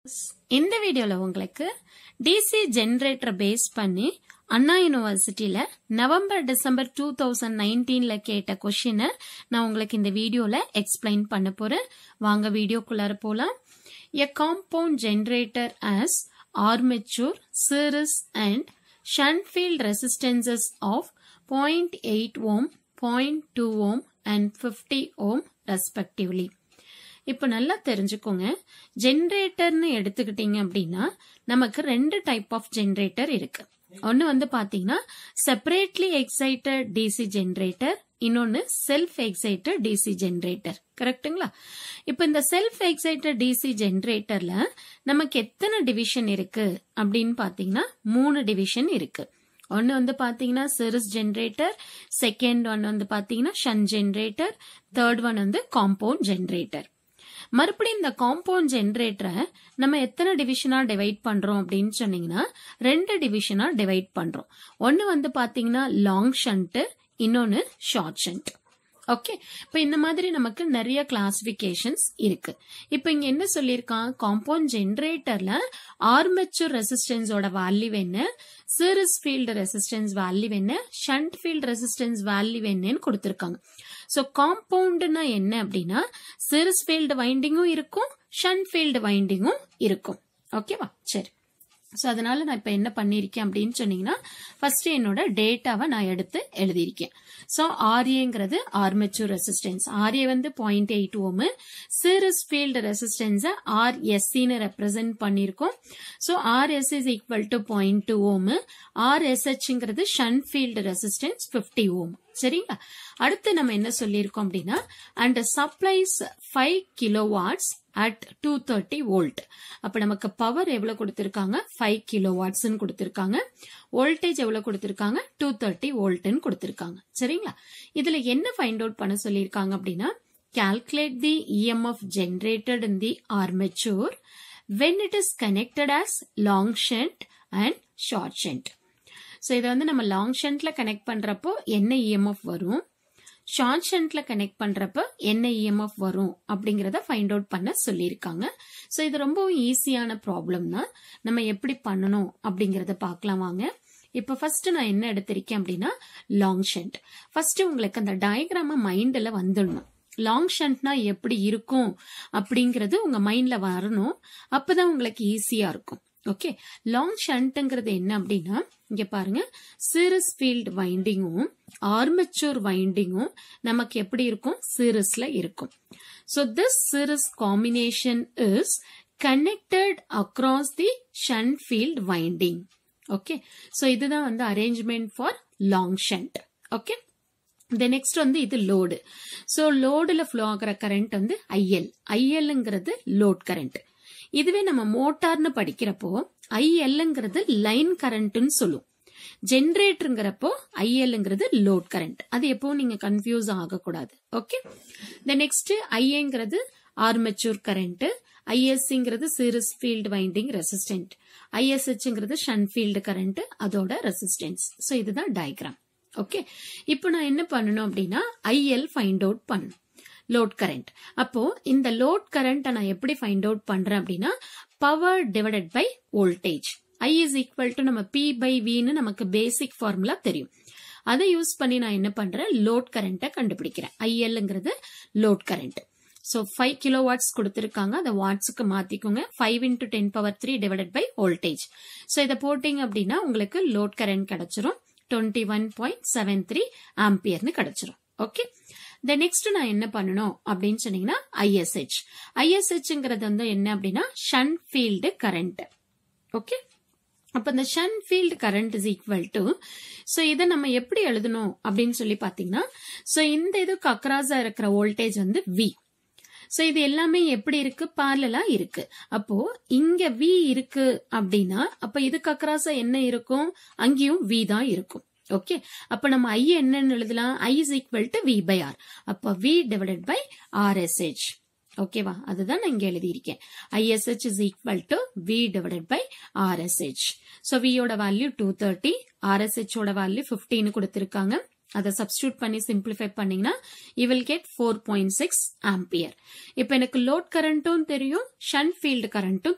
இந்த வீடியோல உங்களுக்கு டிசி ஜெனரேட்டர் பேஸ் பண்ணி அண்ணா யூனிவர்சிட்டியில நவம்பர் டிசம்பர் டூ தௌசண்ட் நைன்டீன்ல கேட்ட கொஷினை நான் உங்களுக்கு இந்த வீடியோல எக்ஸ்பிளைன் பண்ண போறேன் வாங்க வீடியோக்குள்ளார போலாம் a compound generator as armature series and shunt field resistances of point eight ohm point two ohm and fifty ohm respectively இப்போ நல்லா தெரிஞ்சுக்கோங்க ஜென்ரேட்டர்னு எடுத்துக்கிட்டீங்க அப்படின்னா நமக்கு ரெண்டு டைப் ஆஃப் ஜென்ரேட்டர் இருக்கு ஒன்னு வந்து பாத்தீங்கன்னா செப்பரேட்லி எக்ஸைட்டட் டிசி ஜென்ரேட்டர் இன்னொன்னு செல்ஃப் எக்ஸைட்டட் டிசி ஜென்ரேட்டர் கரெக்ட்டுங்களா இப்போ இந்த செல்ஃப் எக்ஸைட்டட் டிசி ஜென்ரேட்டர்ல நமக்கு எத்தனை டிவிஷன் இருக்கு அப்படின்னு பாத்தீங்கன்னா மூணு டிவிஷன் இருக்கு ஒன்னு வந்து பாத்தீங்கன்னா சிரிஸ் ஜென்ரேட்டர் செகண்ட் ஒன் வந்து பாத்தீங்கன்னா ஷன் ஜென்ரேட்டர் தேர்ட் ஒன் வந்து காம்பவுண்ட் ஜென்ரேட்டர் மறுபடியும் இந்த காம்பவுண்ட் ஜென்ரேட்டரை நம்ம எத்தனை டிவிஷனா டிவைட் பண்றோம் அப்படின்னு சொன்னீங்கன்னா ரெண்டு டிவிஷனா டிவைட் பண்றோம் ஒன்னு வந்து பாத்தீங்கன்னா லாங் ஷண்ட் இன்னொன்னு ஷார்ட் ஷண்ட் ஓகே இப்போ இந்த மாதிரி நமக்கு நிறைய கிளாசிபிகேஷன்ஸ் இருக்கு இப்போ இங்க என்ன சொல்லியிருக்கான் காம்பவுண்ட் ஜென்ரேட்டர்ல ஆர்மெச்சூர் ரெசிஸ்டன்ஸோட வேல்யூ என்ன சீரிஸ் ஃபீல்டு ரெசிஸ்டன்ஸ் வேல்யூ என்ன ஷண்ட் ஃபீல்டு ரெசிஸ்டன்ஸ் வேல்யூ என்னன்னு கொடுத்துருக்காங்க ஸோ காம்பவுண்ட்னா என்ன அப்படின்னா சீரிஸ் ஃபீல்டு வைண்டிங்கும் இருக்கும் ஷண்ட் ஃபீல்டு வைண்டிங்கும் இருக்கும் ஓகேவா சரி ஸோ அதனால நான் இப்போ என்ன பண்ணியிருக்கேன் அப்படின்னு சொன்னீங்கன்னா ஃபர்ஸ்ட் என்னோட டேட்டாவை நான் எடுத்து எழுதியிருக்கேன் ஸோ ஆர்ஏங்கிறது ஆர்மெச்சூர் ரெசிஸ்டன்ஸ் ஆர்ஏ வந்து point eight ohm series field ரெசிஸ்டன்ஸை ஆர்எஸ்சின்னு ரெப்ரசென்ட் பண்ணியிருக்கோம் so RS is equal to point two ohm ஆர்எஸ்ஹெச்ங்கிறது ஷன் ஃபீல்டு ரெசிஸ்டன்ஸ் ஃபிஃப்டி ஓம் சரிங்களா அடுத்து நம்ம என்ன சொல்லியிருக்கோம் அப்படின்னா and supplies five kilo watts at two thirty volt அப்ப நமக்கு பவர் எவ்வளவு கொடுத்திருக்காங்க ஃபைவ் கிலோ வாட்ஸ்ன்னு கொடுத்திருக்காங்க வோல்டேஜ் எவ்வளவு கொடுத்திருக்காங்க டூ தேர்ட்டி வோல்ட்னு கொடுத்திருக்காங்க சரிங்களா இதுல என்ன ஃபைண்ட் அவுட் பண்ண சொல்லியிருக்காங்க அப்படின்னா calculate the EMF generated in the armature when it is connected as long shunt and short shunt. So இதை வந்து நம்ம லாங் ஷண்ட்ல கனெக்ட் பண்றப்போ என்ன இஎம்எஃப் வரும் ஷார்ட் ஷண்ட்ல கனெக்ட் பண்றப்ப என்ன இஎம்எஃப் வரும் அப்படிங்கறத ஃபைண்ட் அவுட் பண்ண சொல்லியிருக்காங்க ஸோ இது ரொம்பவும் ஈஸியான ப்ராப்ளம் தான் நம்ம எப்படி பண்ணணும் அப்படிங்கறத பார்க்கலாம் வாங்க இப்ப ஃபர்ஸ்ட் நான் என்ன எடுத்திருக்கேன் அப்படின்னா லாங் ஷண்ட் ஃபர்ஸ்ட் உங்களுக்கு அந்த டயக்ராம மைண்ட்ல வந்துடணும் லாங் ஷண்ட்னா எப்படி இருக்கும் அப்படிங்கிறது உங்க மைண்ட்ல வரணும் அப்பதான் உங்களுக்கு ஈஸியா இருக்கும் ஓகே லாங் ஷண்ட்ங்கிறது என்ன அப்படின்னா இங்க பாருங்க சீரிஸ் ஃபீல்ட் வைண்டிங்கும் ஆர்மெச்சூர் வைண்டிங்கும் நமக்கு எப்படி இருக்கும் சீரிஸ்ல இருக்கும் so this series combination is connected across the shunt field winding okay so இதுதான் வந்து arrangement for long shunt okay இந்த நெக்ஸ்ட் வந்து இது லோடு ஸோ லோடுல ஃப்ளோ ஆகிற கரண்ட் வந்து ஐஎல் ஐஎல்ங்கிறது லோட் கரண்ட் இதுவே நம்ம மோட்டார்னு படிக்கிறப்போ ஐஎல்ங்கிறது லைன் கரண்ட்னு சொல்லும் ஜென்ரேட்டருங்கிறப்போ ஐஎல்ங்கிறது லோட் கரண்ட் அது எப்போ நீங்க கன்ஃபியூஸ் ஆகக்கூடாது ஓகே இந்த நெக்ஸ்ட் ஐஏங்கிறது ஆர்மெச்சூர் கரண்ட் ஐஎஸ்சிங்கிறது சீரிஸ் ஃபீல்டு வைண்டிங் ரெசிஸ்டன்ட் ஐஎஸ்ஹெச்ங்கிறது ஷன் ஃபீல்டு கரண்ட் அதோட ரெசிஸ்டன்ஸ் ஸோ இதுதான் டயக்ராம் ஓகே இப்போ நான் என்ன பண்ணணும் அப்படின்னா ஐஎல் ஃபைண்ட் அவுட் பண்ணணும் லோட் கரண்ட் அப்போ இந்த லோட் கரண்ட் நான் எப்படி ஃபைண்ட் அவுட் பண்றேன் அப்படின்னா power divided by voltage I is equal to நம்ம பி பை வின்னு நமக்கு பேசிக் ஃபார்முலா தெரியும் அதை யூஸ் பண்ணி நான் என்ன பண்றேன் லோட் கரண்ட்டை கண்டுபிடிக்கிறேன் ஐஎல்ங்கிறது load current so five kilo watts கொடுத்துருக்காங்க அதை வாட்ஸுக்கு மாத்திக்கோங்க five into ten power three divided by voltage so இதை போட்டீங்க அப்படின்னா உங்களுக்கு லோட் கரண்ட் கிடைச்சிரும் twenty one point seven three ஆம்பியர்னு கிடைச்சிரும் ஓகே இந்த நெக்ஸ்ட் நான் என்ன பண்ணணும் அப்படின்னு சொன்னீங்கன்னா ஐஎஸ்ஹெச் ஐஎஸ்ஹெச்ங்கிறது வந்து என்ன அப்படின்னா ஷன் ஃபீல்டு கரண்ட் ஓகே அப்ப இந்த shunt field current is equal to so இதை நம்ம எப்படி எழுதணும் அப்படின்னு சொல்லி பாத்தீங்கன்னா ஸோ இந்த இதுக்கு அக்ராஸா இருக்கிற வோல்டேஜ் வந்து வி ஸோ இது எல்லாமே எப்படி இருக்கு பார்லலா இருக்கு அப்போ இங்க வி இருக்கு அப்படின்னா அப்ப இதுக்கு அக்ராஸா என்ன இருக்கும் அங்கேயும் வி தான் இருக்கும் ஓகே அப்ப நம்ம ஐ என்னன்னு எழுதலாம் I is equal to V by R அப்ப வி டிவைடட் பை ஆர்எஸ்ஹெச் ஓகேவா அதுதான் நான் இங்க எழுதியிருக்கேன் ISH is equal to V divided by RSH so வியோட வேல்யூ டூ தேர்ட்டி ஆர்எஸ்ஹெச்சோட வேல்யூ பிப்டீன் கொடுத்திருக்காங்க அதை சப்ஸ்டியூட் பண்ணி சிம்பிளிஃபை பண்ணீங்கன்னா you will get four point six ampere இப்போ எனக்கு லோட் கரண்ட்டும் தெரியும் ஷன் ஃபீல்டு கரண்ட்டும் தெரியும்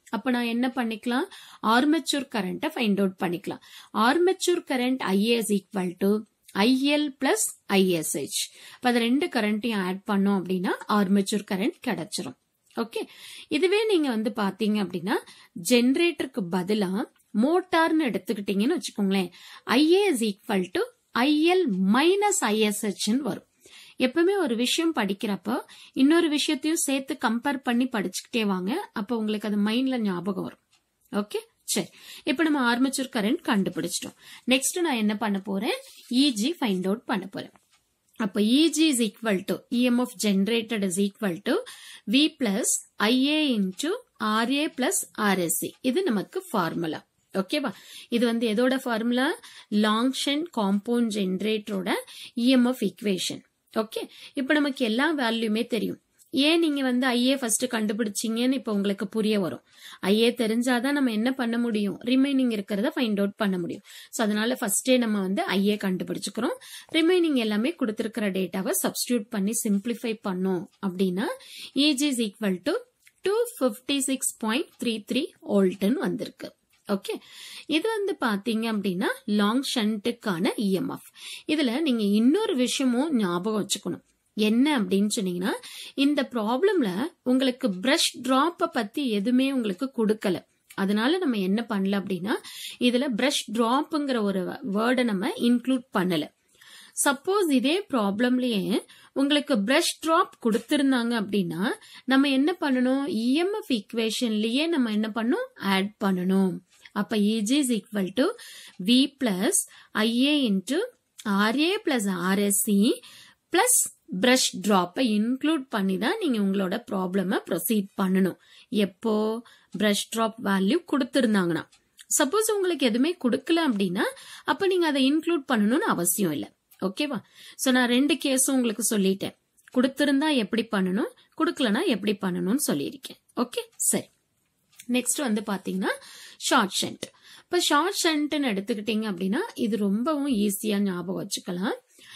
அப்ப நான் என்ன பண்ணிக்கலாம் ஆர்மெச்சூர் கரண்ட்டை ஃபைண்ட் அவுட் பண்ணிக்கலாம் armature current IA is equal to IL plus ISH அப்ப அது ரெண்டு கரண்ட்டையும் ஆட் பண்ணோம் அப்படின்னா ஆர்மெச்சூர் கரண்ட் கிடைச்சிரும் ஓகே இதுவே நீங்க வந்து பாத்தீங்க அப்படின்னா ஜெனரேட்டருக்கு பதிலா மோட்டார்னு எடுத்துக்கிட்டீங்கன்னு வச்சுக்கோங்களேன் IA is equal to IL minus ஐஎஸ்ஹெச்னு வரும் எப்பவுமே ஒரு விஷயம் படிக்கிறப்ப இன்னொரு விஷயத்தையும் சேர்த்து கம்பேர் பண்ணி படிச்சுக்கிட்டே வாங்க அப்ப உங்களுக்கு அது மைண்ட்ல ஞாபகம் வரும் ஓகே சரி இப்போ நம்ம ஆர்மேச்சர் கரண்ட் கண்டுபிடிச்சிட்டோம் நெக்ஸ்ட் நான் என்ன பண்ண போறேன் இஜி ஃபைண்ட் அவுட் பண்ண போறேன் அப்ப EG is equal to EMF generated is equal to V plus IA into RA plus RSC இது நமக்கு ஃபார்முலா ஓகேவா இது வந்து எதோட ஃபார்முலா லாங்ஷன் காம்பவுண்ட் ஜென்ரேட்டரோட இஎம்எஃப் ஈக்குவேஷன் ஓகே இப்போ நமக்கு எல்லா வேல்யூமே தெரியும் ஏன் நீங்க வந்து ஐஏ ஃபர்ஸ்ட் கண்டுபிடிச்சீங்கன்னு இப்போ உங்களுக்கு புரிய வரும் ஐஏ தெரிஞ்சாதான் நம்ம என்ன பண்ண முடியும் ரிமைனிங் இருக்கிறத ஃபைண்ட் அவுட் பண்ண முடியும் ஸோ அதனால ஃபர்ஸ்டே நம்ம வந்து ஐஏ கண்டுபிடிச்சுக்கிறோம் ரிமைனிங் எல்லாமே கொடுத்துருக்கிற டேட்டாவை சப்ஸ்டியூட் பண்ணி சிம்பிளிஃபை பண்ணோம் அப்படின்னா EG is equal to two fifty six point three three ஓல்ட்னு வந்திருக்கு ஓகே இது வந்து பாத்தீங்க அப்படின்னா லாங் ஷண்ட்டுக்கான இஎம்எஃப் இதுல நீங்க இன்னொரு விஷயமும் ஞாபகம் வச்சுக்கணும் என்ன அப்படின்னு சொன்னீங்கன்னா இந்த ப்ராப்ளம்ல உங்களுக்கு பிரஷ் டிராப்பை பத்தி எதுவுமே உங்களுக்கு கொடுக்கல அதனால நம்ம என்ன பண்ணல அப்படின்னா இதுல பிரஷ் டிராப்ங்கிற ஒரு வேர்டை நம்ம இன்க்ளூட் பண்ணல சப்போஸ் இதே ப்ராப்ளம்லயே உங்களுக்கு பிரஷ் டிராப் கொடுத்திருந்தாங்க அப்படின்னா நம்ம என்ன பண்ணணும் இஎம்எஃப் ஈக்குவேஷன்லயே நம்ம என்ன பண்ணணும் ஆட் பண்ணணும் அப்ப EG is equal to V plus IA into RA plus RSC plus brush டிராப்பை இன்க்ளூட் பண்ணி தான் நீங்க உங்களோட ப்ராப்ளம ப்ரொசீட் பண்ணணும் எப்போ பிரஷ் டிராப் வேல்யூ கொடுத்திருந்தாங்கன்னா சப்போஸ் உங்களுக்கு எதுவுமே கொடுக்கல அப்படின்னா அப்ப நீங்க அதை இன்க்ளூட் பண்ணணும்னு அவசியம் இல்லை ஓகேவா சோ நான் ரெண்டு கேஸும் உங்களுக்கு சொல்லிட்டேன் கொடுத்திருந்தா எப்படி பண்ணணும் கொடுக்கலனா எப்படி பண்ணணும்னு சொல்லியிருக்கேன் ஓகே சரி நெக்ஸ்ட் வந்து பாத்தீங்கன்னா ஷார்ட் ஷண்ட் இப்ப ஷார்ட் ஷண்ட்னு எடுத்துக்கிட்டீங்க அப்படின்னா இது ரொம்பவும் ஈஸியா ஞாபகம் வச்சுக்கலாம்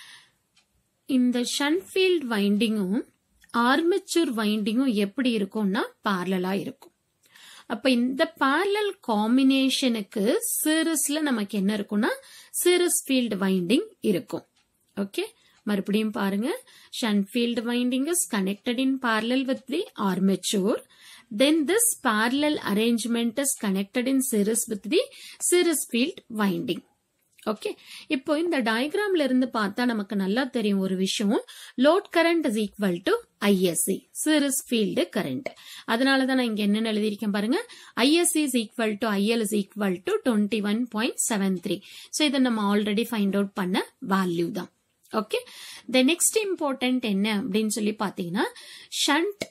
இந்த ஷன்ஃபீல்ட் வைண்டிங்கும் ஆர்மெச்சூர் வைண்டிங்கும் எப்படி இருக்கும்னா பேரலா இருக்கும் அப்ப இந்த பேரலல் காம்பினேஷனுக்கு சீரிஸ்ல நமக்கு என்ன இருக்கும்னா சீரிஸ் ஃபீல்ட் வைண்டிங் இருக்கும் ஓகே மறுபடியும் பாருங்க shunt field winding is connected in parallel with the armature then this parallel arrangement is connected in series with the series field winding okay இப்போ இந்த டயக்ராம்ல இருந்து பார்த்தா நமக்கு நல்லா தெரியும் ஒரு விஷயம் load current is equal to ISC series field current அதனால தான் நான் இங்க என்ன எழுதியிருக்கேன் பாருங்க ISC is equal to IL is equal to twenty one point seven three so இதை நம்ம ஆல்ரெடி ஃபைண்ட் அவுட் பண்ண வேல்யூ தான் ஓகே த நெக்ஸ்ட் இம்பார்ட்டன்ட் என்ன அப்படின்னு சொல்லி பார்த்தீங்கன்னா ஷண்ட்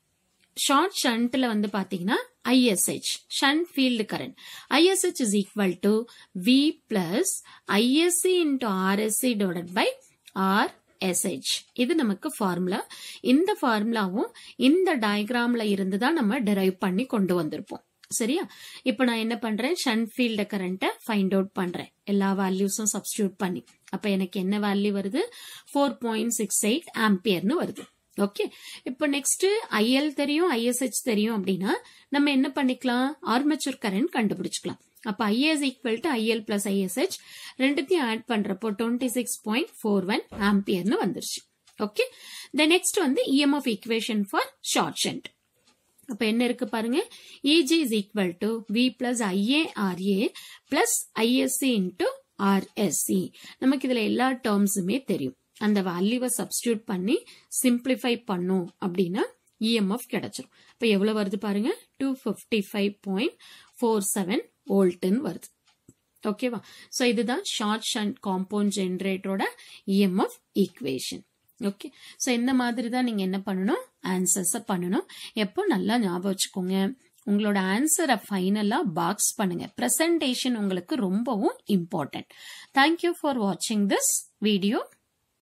ஷார்ட் ஷண்ட்ல வந்து பாத்தீங்கன்னா ISH shunt field current ISH is equal to V plus ISC into RSC divided by R SH இது நமக்கு ஃபார்முலா இந்த ஃபார்முலாவும் இந்த டயக்ராம்ல இருந்து தான் நம்ம டெரைவ் பண்ணி கொண்டு வந்திருப்போம் சரியா இப்போ நான் என்ன பண்றேன் ஷண்ட் ஃபீல்டு கரண்ட்டை ஃபைண்ட் அவுட் பண்றேன் எல்லா வேல்யூஸும் சப்ஸ்டியூட் பண்ணி அப்ப எனக்கு என்ன வேல்யூ வருது ஃபோர் பாயிண்ட் சிக்ஸ் எயிட் ஆம்பியர்னு வருது ஓகே இப்போ நெக்ஸ்ட் ஐஎல் தெரியும் ஐஎஸ்ஹெச் தெரியும் அப்படின்னா நம்ம என்ன பண்ணிக்கலாம் ஆர்மேச்சர் கரண்ட் கண்டுபிடிச்சுக்கலாம் அப்ப IS equal to IL plus ISH ரெண்டுத்தையும் ஆட் பண்றப்போ twenty six point four one ஆம்பியர்னு வந்துருச்சு ஓகே த நெக்ஸ்ட் வந்து EMF equation for short shunt அப்ப என்ன இருக்கு பாருங்க EG is equal to V plus IA RA plus ISC into RSC நமக்கு இதுல எல்லா டேர்ம்ஸுமே தெரியும் அந்த வேல்யூவை சப்ஸ்டியூட் பண்ணி சிம்பிளிஃபை பண்ணோம் அப்படின்னா இஎம்எஃப் கிடைச்சிரும் இப்போ எவ்வளவு வருது பாருங்க two fifty five point four seven வோல்ட்னு வருது ஓகேவா ஸோ இதுதான் ஷார்ட் ஷண்ட் காம்பவுண்ட் ஜென்ரேட்டரோட இஎம்எஃப் ஈக்குவேஷன் ஓகே ஸோ இந்த மாதிரி தான் நீங்க என்ன பண்ணணும் ஆன்சர்ஸை பண்ணணும் எப்போ நல்லா ஞாபகம் வச்சுக்கோங்க உங்களோட ஆன்சரை ஃபைனலா பாக்ஸ் பண்ணுங்க பிரசன்டேஷன் உங்களுக்கு ரொம்பவும் இம்பார்ட்டன்ட் தேங்க்யூ ஃபார் வாட்சிங் திஸ் வீடியோ